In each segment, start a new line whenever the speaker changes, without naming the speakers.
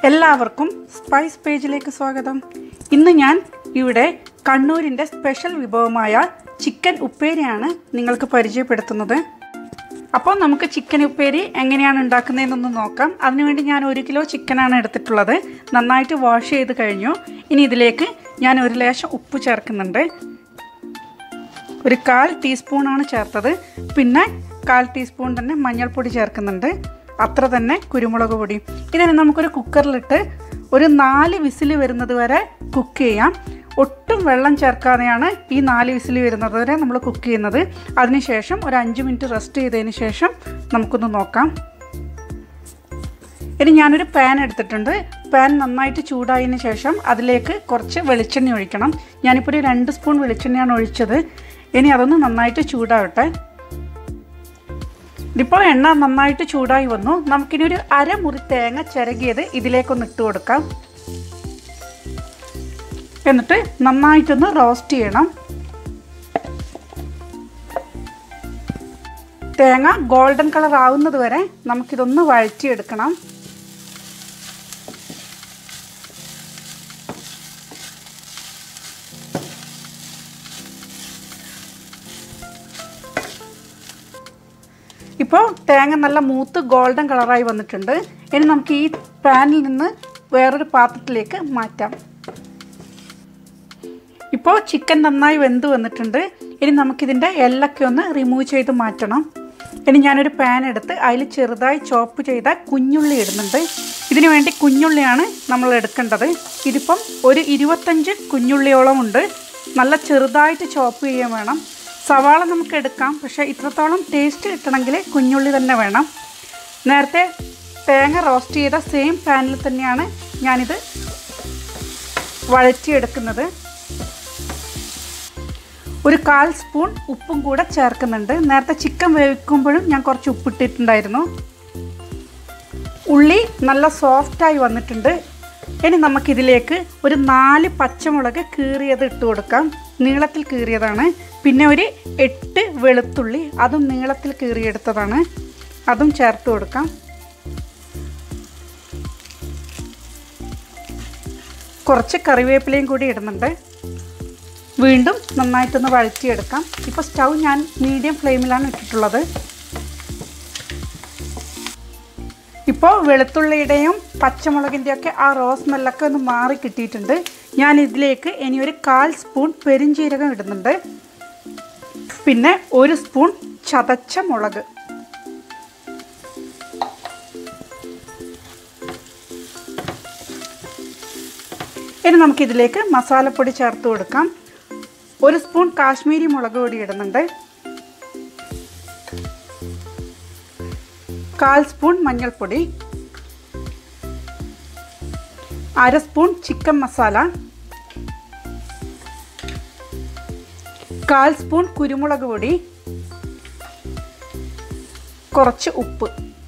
എല്ലാവർക്കും സ്പൈസ് പേജിലേക്ക് സ്വാഗതം ഇന്ന് ഞാൻ ഇവിടെ കണ്ണൂരിൻ്റെ സ്പെഷ്യൽ വിഭവമായ ചിക്കൻ ഉപ്പേരിയാണ് നിങ്ങൾക്ക് പരിചയപ്പെടുത്തുന്നത് അപ്പോൾ നമുക്ക് ചിക്കൻ ഉപ്പേരി എങ്ങനെയാണ് ഉണ്ടാക്കുന്നതെന്നൊന്ന് നോക്കാം അതിനുവേണ്ടി ഞാൻ ഒരു കിലോ ചിക്കനാണ് എടുത്തിട്ടുള്ളത് നന്നായിട്ട് വാഷ് ചെയ്ത് കഴിഞ്ഞു ഇനി ഇതിലേക്ക് ഞാൻ ഒരു ലേശം ഉപ്പ് ചേർക്കുന്നുണ്ട് ഒരു കാൽ ടീസ്പൂണാണ് ചേർത്തത് പിന്നെ കാൽ ടീസ്പൂൺ തന്നെ മഞ്ഞൾപ്പൊടി ചേർക്കുന്നുണ്ട് അത്ര തന്നെ കുരുമുളക് പൊടി ഇതിനെ നമുക്കൊരു കുക്കറിലിട്ട് ഒരു നാല് വിസിൽ വരുന്നത് വരെ കുക്ക് ചെയ്യാം ഒട്ടും വെള്ളം ചേർക്കാതെയാണ് ഈ നാല് വിസിൽ വരുന്നത് വരെ നമ്മൾ കുക്ക് ചെയ്യുന്നത് അതിനുശേഷം ഒരു അഞ്ച് മിനിറ്റ് റെസ്റ്റ് ചെയ്തതിന് ശേഷം നമുക്കൊന്ന് നോക്കാം ഇനി ഞാനൊരു പാൻ എടുത്തിട്ടുണ്ട് പാൻ നന്നായിട്ട് ചൂടായതിന് ശേഷം അതിലേക്ക് കുറച്ച് വെളിച്ചെണ്ണ ഒഴിക്കണം ഞാനിപ്പോൾ ഒരു രണ്ട് സ്പൂൺ വെളിച്ചെണ്ണയാണ് ഒഴിച്ചത് ഇനി അതൊന്ന് നന്നായിട്ട് ചൂടാവട്ടെ ഇതിപ്പോൾ എണ്ണ നന്നായിട്ട് ചൂടായി വന്നു നമുക്കിനി ഒരു അരമുറി തേങ്ങ ചിരകിയത് ഇതിലേക്കൊന്ന് ഇട്ട് കൊടുക്കാം എന്നിട്ട് നന്നായിട്ടൊന്ന് റോസ്റ്റ് ചെയ്യണം തേങ്ങ ഗോൾഡൻ കളർ ആവുന്നത് വരെ നമുക്കിതൊന്ന് വഴറ്റിയെടുക്കണം ഇപ്പോൾ തേങ്ങ നല്ല മൂത്ത് ഗോൾഡൻ കളറായി വന്നിട്ടുണ്ട് ഇനി നമുക്ക് ഈ പാനിൽ നിന്ന് വേറൊരു പാത്രത്തിലേക്ക് മാറ്റാം ഇപ്പോൾ ചിക്കൻ നന്നായി വെന്ത് വന്നിട്ടുണ്ട് ഇനി നമുക്കിതിൻ്റെ എല്ലൊക്കെ ഒന്ന് റിമൂവ് ചെയ്ത് മാറ്റണം ഇനി ഞാനൊരു പാൻ എടുത്ത് അതിൽ ചെറുതായി ചോപ്പ് ചെയ്ത കുഞ്ഞുള്ളി ഇടുന്നുണ്ട് ഇതിനു വേണ്ടി കുഞ്ഞുള്ളിയാണ് നമ്മൾ എടുക്കേണ്ടത് ഇതിപ്പം ഒരു ഇരുപത്തഞ്ച് കുഞ്ഞുള്ളിയോളം ഉണ്ട് നല്ല ചെറുതായിട്ട് ചോപ്പ് ചെയ്യാൻ വേണം സവാള നമുക്ക് എടുക്കാം പക്ഷേ ഇത്രത്തോളം ടേസ്റ്റ് കിട്ടണമെങ്കിൽ കുഞ്ഞുള്ളി തന്നെ വേണം നേരത്തെ തേങ്ങ റോസ്റ്റ് ചെയ്ത സെയിം പാനിൽ തന്നെയാണ് ഞാനിത് വഴറ്റിയെടുക്കുന്നത് ഒരു കാൽ സ്പൂൺ ഉപ്പും കൂടെ ചേർക്കുന്നുണ്ട് നേരത്തെ ചിക്കൻ വേവിക്കുമ്പോഴും ഞാൻ കുറച്ച് ഉപ്പിട്ടിട്ടുണ്ടായിരുന്നു ഉള്ളി നല്ല സോഫ്റ്റായി വന്നിട്ടുണ്ട് ഇനി നമുക്കിതിലേക്ക് ഒരു നാല് പച്ചമുളക് കീറിയത് ഇട്ട് കൊടുക്കാം നീളത്തിൽ കീറിയതാണ് പിന്നെ ഒരു എട്ട് വെളുത്തുള്ളി അതും നീളത്തിൽ കീറിയെടുത്തതാണ് അതും ചേർത്ത് കൊടുക്കാം കുറച്ച് കറിവേപ്പിലയും കൂടി ഇടുന്നുണ്ട് വീണ്ടും നന്നായിട്ടൊന്ന് വഴറ്റിയെടുക്കാം ഇപ്പോൾ സ്റ്റൗ ഞാൻ മീഡിയം ഫ്ലെയിമിലാണ് ഇട്ടിട്ടുള്ളത് ഇപ്പോൾ വെളുത്തുള്ളിയുടെയും പച്ചമുളകിൻ്റെയൊക്കെ ആ റോസ് സ്മെല്ലൊക്കെ ഒന്ന് മാറി കിട്ടിയിട്ടുണ്ട് ഞാൻ ഇതിലേക്ക് ഇനി ഒരു കാൽ സ്പൂൺ പെരിഞ്ചീരകം ഇടുന്നുണ്ട് പിന്നെ ഒരു സ്പൂൺ ചതച്ച മുളക് ഇനി നമുക്കിതിലേക്ക് മസാലപ്പൊടി ചേർത്ത് കൊടുക്കാം ഒരു സ്പൂൺ കാശ്മീരി മുളക് പൊടി ഇടുന്നുണ്ട് കാൽ സ്പൂൺ മഞ്ഞൾപ്പൊടി അര സ്പൂൺ ചിക്കൻ മസാല കാൽ സ്പൂൺ കുരുമുളക് പൊടി കുറച്ച് ഉപ്പ്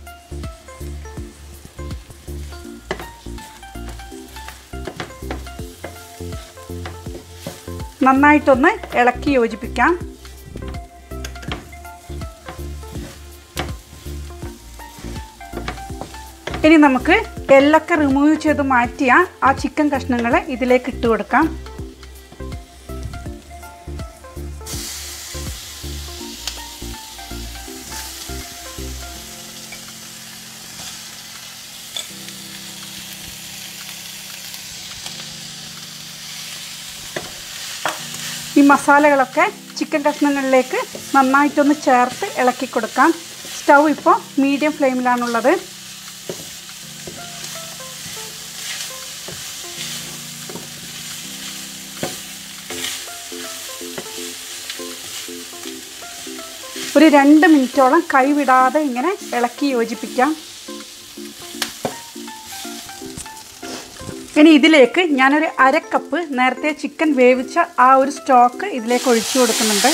നന്നായിട്ടൊന്ന് ഇളക്കി യോജിപ്പിക്കാം ഇനി നമുക്ക് എല്ലൊക്കെ റിമൂവ് ചെയ്ത് മാറ്റിയ ആ ചിക്കൻ കഷ്ണങ്ങൾ ഇതിലേക്ക് ഇട്ട് കൊടുക്കാം ഈ മസാലകളൊക്കെ ചിക്കൻ കഷ്ണങ്ങളിലേക്ക് നന്നായിട്ടൊന്ന് ചേർത്ത് ഇളക്കി കൊടുക്കാം സ്റ്റൗ ഇപ്പോൾ മീഡിയം ഫ്ലെയിമിലാണുള്ളത് ഒരു രണ്ട് മിനിറ്റോളം കൈവിടാതെ ഇങ്ങനെ ഇളക്കി യോജിപ്പിക്കാം ഇനി ഇതിലേക്ക് ഞാനൊരു അര കപ്പ് നേരത്തെ ചിക്കൻ വേവിച്ച ആ ഒരു സ്റ്റോക്ക് ഇതിലേക്ക് ഒഴിച്ചു കൊടുക്കുന്നുണ്ട്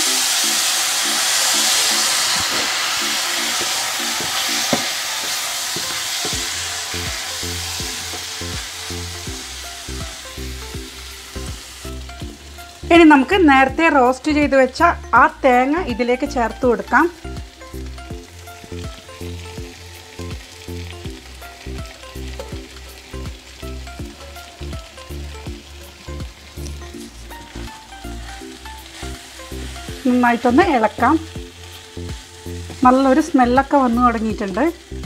ഇനി നമുക്ക് നേരത്തെ റോസ്റ്റ് ചെയ്ത് വെച്ച ആ തേങ്ങ ഇതിലേക്ക് ചേർത്ത് കൊടുക്കാം നന്നായിട്ടൊന്ന് ഇളക്കാം നല്ലൊരു സ്മെല്ലൊക്കെ വന്നു തുടങ്ങിയിട്ടുണ്ട്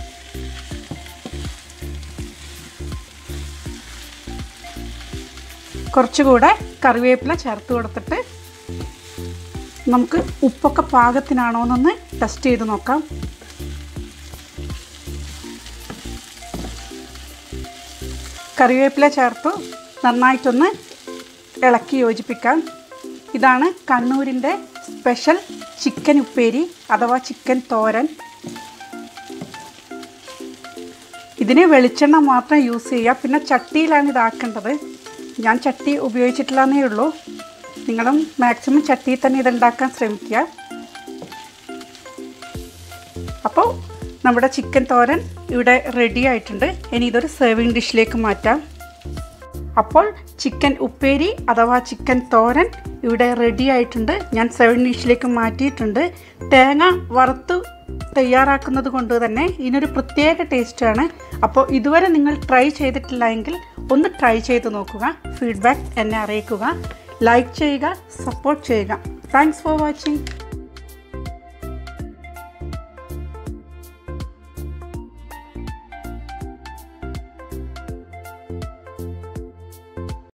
കുറച്ചുകൂടെ കറിവേപ്പില ചേർത്ത് കൊടുത്തിട്ട് നമുക്ക് ഉപ്പൊക്കെ പാകത്തിനാണോ എന്നൊന്ന് ടെസ്റ്റ് ചെയ്ത് നോക്കാം കറിവേപ്പില ചേർത്തു നന്നായിട്ടൊന്ന് ഇളക്കി യോജിപ്പിക്കാം ഇതാണ് കണ്ണൂരിൻ്റെ സ്പെഷ്യൽ ചിക്കൻ ഉപ്പേരി അഥവാ ചിക്കൻ തോരൻ ഇതിന് വെളിച്ചെണ്ണ മാത്രം യൂസ് ചെയ്യുക പിന്നെ ചട്ടിയിലാണ് ഇതാക്കേണ്ടത് ഞാൻ ചട്ടി ഉപയോഗിച്ചിട്ടില്ലെന്നേ ഉള്ളൂ നിങ്ങളും മാക്സിമം ചട്ടിയിൽ തന്നെ ഇതുണ്ടാക്കാൻ ശ്രമിക്കുക അപ്പോൾ നമ്മുടെ ചിക്കൻ തോരൻ ഇവിടെ റെഡി ആയിട്ടുണ്ട് ഇനി ഇതൊരു സെർവിങ് ഡിഷിലേക്ക് മാറ്റാം അപ്പോൾ ചിക്കൻ ഉപ്പേരി അഥവാ ചിക്കൻ തോരൻ ഇവിടെ റെഡി ആയിട്ടുണ്ട് ഞാൻ സെർവിങ് ഡിഷിലേക്ക് മാറ്റിയിട്ടുണ്ട് തേങ്ങ വറുത്ത് തയ്യാറാക്കുന്നത് കൊണ്ട് തന്നെ ഇതിനൊരു പ്രത്യേക ടേസ്റ്റാണ് അപ്പോൾ ഇതുവരെ നിങ്ങൾ ട്രൈ ചെയ്തിട്ടില്ല എങ്കിൽ ഒന്ന് ട്രൈ ചെയ്ത് നോക്കുക ഫീഡ്ബാക്ക് എന്നെ അറിയിക്കുക ലൈക്ക് ചെയ്യുക സപ്പോർട്ട് ചെയ്യുക താങ്ക്സ് ഫോർ വാച്ചിങ്